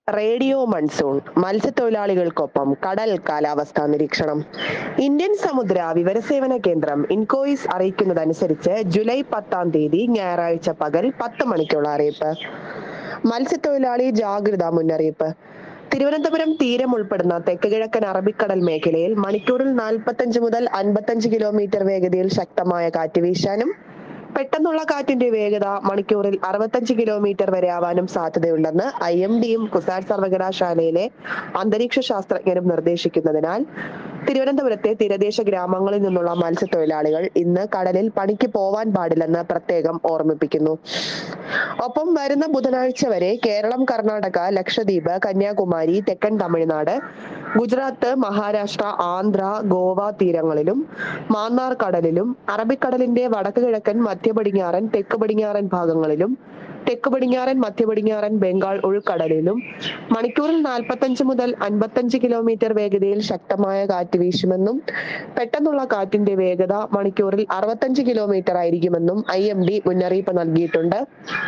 radio monsoon മത്സ്യത്തൊഴിലാളികൾക്കൊപ്പം കടൽ കാലാവസ്ഥാ നിരീക്ഷണം ഇന്ത്യൻ സമുദ്ര വിവരസേവന കേന്ദ്രം ഇൻകോയിസ് അറിയിക്കുന്നതനുസരിച്ച് ജൂലൈ പത്താം തീയതി ഞായറാഴ്ച പകൽ പത്ത് മണിക്കുള്ള അറിയിപ്പ് മത്സ്യത്തൊഴിലാളി ജാഗ്രതാ മുന്നറിയിപ്പ് തിരുവനന്തപുരം തീരം ഉൾപ്പെടുന്ന തെക്ക് കിഴക്കൻ അറബിക്കടൽ മേഖലയിൽ മണിക്കൂറിൽ നാൽപ്പത്തഞ്ച് മുതൽ അൻപത്തഞ്ച് കിലോമീറ്റർ വേഗതയിൽ ശക്തമായ കാറ്റ് വീശാനും പെട്ടെന്നുള്ള കാറ്റിന്റെ വേഗത മണിക്കൂറിൽ അറുപത്തഞ്ച് കിലോമീറ്റർ വരെ ആവാനും സാധ്യതയുണ്ടെന്ന് ഐ എം ഡിയും കുസാറ്റ് സർവകലാശാലയിലെ അന്തരീക്ഷ ശാസ്ത്രജ്ഞരും നിർദ്ദേശിക്കുന്നതിനാൽ തിരുവനന്തപുരത്തെ തീരദേശ ഗ്രാമങ്ങളിൽ നിന്നുള്ള മത്സ്യത്തൊഴിലാളികൾ ഇന്ന് കടലിൽ പണിക്ക് പോവാൻ പാടില്ലെന്ന് പ്രത്യേകം ഓർമ്മിപ്പിക്കുന്നു ഒപ്പം വരുന്ന ബുധനാഴ്ച വരെ കേരളം കർണാടക ലക്ഷദ്വീപ് കന്യാകുമാരി തെക്കൻ തമിഴ്നാട് ഗുജറാത്ത് മഹാരാഷ്ട്ര ആന്ധ്ര ഗോവ തീരങ്ങളിലും മാന്നാർ കടലിലും അറബിക്കടലിന്റെ വടക്ക് കിഴക്കൻ മധ്യ പടിഞ്ഞാറൻ തെക്ക് പടിഞ്ഞാറൻ ഭാഗങ്ങളിലും തെക്ക് പടിഞ്ഞാറൻ മധ്യ പടിഞ്ഞാറൻ ബംഗാൾ ഉൾക്കടലിലും മണിക്കൂറിൽ നാൽപ്പത്തഞ്ച് മുതൽ അൻപത്തഞ്ച് കിലോമീറ്റർ വേഗതയിൽ ശക്തമായ കാറ്റ് വീശുമെന്നും പെട്ടെന്നുള്ള കാറ്റിന്റെ വേഗത മണിക്കൂറിൽ അറുപത്തഞ്ച് കിലോമീറ്റർ ആയിരിക്കുമെന്നും ഐ എം ഡി മുന്നറിയിപ്പ് നൽകിയിട്ടുണ്ട്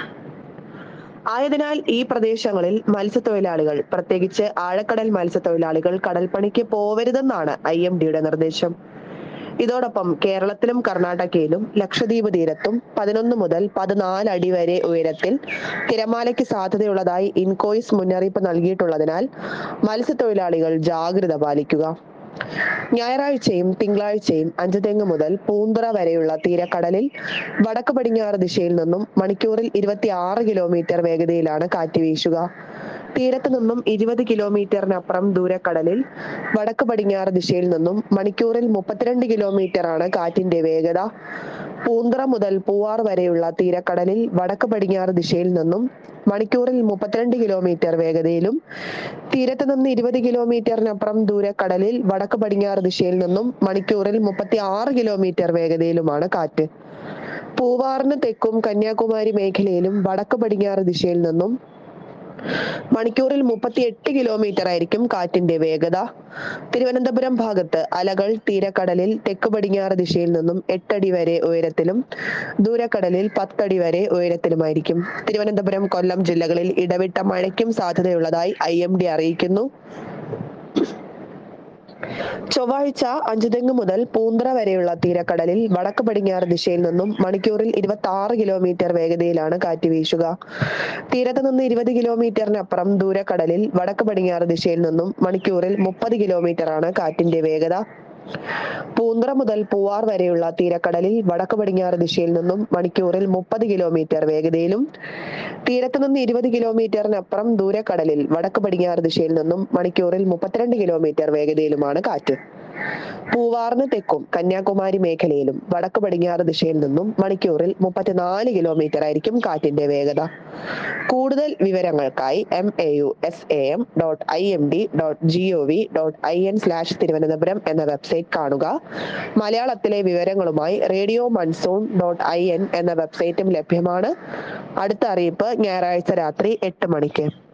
ആയതിനാൽ ഈ പ്രദേശങ്ങളിൽ മത്സ്യത്തൊഴിലാളികൾ പ്രത്യേകിച്ച് ആഴക്കടൽ മത്സ്യത്തൊഴിലാളികൾ കടൽപ്പണിക്ക് പോവരുതെന്നാണ് ഐ എം ഡിയുടെ നിർദ്ദേശം ഇതോടൊപ്പം കേരളത്തിലും കർണാടകയിലും ലക്ഷദ്വീപ് തീരത്തും പതിനൊന്ന് മുതൽ പതിനാല് അടി വരെ ഉയരത്തിൽ തിരമാലയ്ക്ക് സാധ്യതയുള്ളതായി ഇൻകോയിസ് മുന്നറിയിപ്പ് നൽകിയിട്ടുള്ളതിനാൽ മത്സ്യത്തൊഴിലാളികൾ ജാഗ്രത പാലിക്കുക ഞായറാഴ്ചയും തിങ്കളാഴ്ചയും അഞ്ചുതെങ്ങ് മുതൽ പൂന്തുറ വരെയുള്ള തീരക്കടലിൽ വടക്ക് പടിഞ്ഞാറ് ദിശയിൽ നിന്നും മണിക്കൂറിൽ ഇരുപത്തി ആറ് കിലോമീറ്റർ വേഗതയിലാണ് കാറ്റ് വീശുക തീരത്ത് നിന്നും ഇരുപത് കിലോമീറ്ററിനപ്പുറം ദൂരക്കടലിൽ വടക്ക് പടിഞ്ഞാറ് ദിശയിൽ നിന്നും മണിക്കൂറിൽ മുപ്പത്തിരണ്ട് കിലോമീറ്റർ ആണ് കാറ്റിന്റെ വേഗത പൂന്തറ മുതൽ പൂവാർ വരെയുള്ള തീരക്കടലിൽ വടക്ക് പടിഞ്ഞാറ് ദിശയിൽ നിന്നും മണിക്കൂറിൽ മുപ്പത്തിരണ്ട് കിലോമീറ്റർ വേഗതയിലും തീരത്ത് നിന്ന് ഇരുപത് കിലോമീറ്ററിനപ്പുറം ദൂരക്കടലിൽ വടക്ക് പടിഞ്ഞാറ് ദിശയിൽ നിന്നും മണിക്കൂറിൽ മുപ്പത്തി ആറ് കിലോമീറ്റർ വേഗതയിലുമാണ് കാറ്റ് പൂവാറിന് തെക്കും കന്യാകുമാരി മേഖലയിലും വടക്ക് പടിഞ്ഞാറ് ദിശയിൽ നിന്നും മണിക്കൂറിൽ മുപ്പത്തി എട്ട് കിലോമീറ്റർ ആയിരിക്കും കാറ്റിന്റെ വേഗത തിരുവനന്തപുരം ഭാഗത്ത് അലകൾ തീരക്കടലിൽ തെക്ക് പടിഞ്ഞാറ് ദിശയിൽ നിന്നും എട്ടടി വരെ ഉയരത്തിലും ദൂരക്കടലിൽ പത്തടി വരെ ഉയരത്തിലുമായിരിക്കും തിരുവനന്തപുരം കൊല്ലം ജില്ലകളിൽ ഇടവിട്ട മഴയ്ക്കും സാധ്യതയുള്ളതായി ഐ എം ഡി അറിയിക്കുന്നു ചൊവ്വാഴ്ച അഞ്ചുതെങ്ങ് മുതൽ പൂന്തറ വരെയുള്ള തീരക്കടലിൽ വടക്ക് പടിഞ്ഞാറ് ദിശയിൽ നിന്നും മണിക്കൂറിൽ ഇരുപത്തി ആറ് കിലോമീറ്റർ വേഗതയിലാണ് കാറ്റ് വീശുക തീരത്ത് നിന്ന് ഇരുപത് കിലോമീറ്ററിനപ്പുറം ദൂരക്കടലിൽ വടക്ക് പടിഞ്ഞാറ് ദിശയിൽ നിന്നും മണിക്കൂറിൽ മുപ്പത് കിലോമീറ്റർ ആണ് കാറ്റിന്റെ വേഗത പൂന്തറ മുതൽ പൂവാർ വരെയുള്ള തീരക്കടലിൽ വടക്ക് പടിഞ്ഞാറ് ദിശയിൽ നിന്നും മണിക്കൂറിൽ മുപ്പത് കിലോമീറ്റർ വേഗതയിലും തീരത്ത് നിന്ന് ഇരുപത് കിലോമീറ്ററിനപ്പുറം ദൂരക്കടലിൽ വടക്ക് പടിഞ്ഞാറ് ദിശയിൽ നിന്നും മണിക്കൂറിൽ മുപ്പത്തിരണ്ട് കിലോമീറ്റർ വേഗതയിലുമാണ് കാറ്റ് പൂവാറിന് തെക്കും കന്യാകുമാരി മേഖലയിലും വടക്ക് പടിഞ്ഞാറ് ദിശയിൽ നിന്നും മണിക്കൂറിൽ മുപ്പത്തിനാല് കിലോമീറ്റർ ആയിരിക്കും കാറ്റിന്റെ വേഗത കൂടുതൽ വിവരങ്ങൾക്കായി M A U S A M dot I M D dot G O V dot I N slash Thiruvananthapuram എന്ന വെബ്സൈറ്റ് കാണുക മലയാളത്തിലെ വിവരങ്ങളുമായി radio monsoon dot I N എന്ന വെബ്സൈറ്റും ലഭ്യമാണ് അടുത്ത അറിയിപ്പ് ഞായറാഴ്ച രാത്രി എട്ട് മണിക്ക്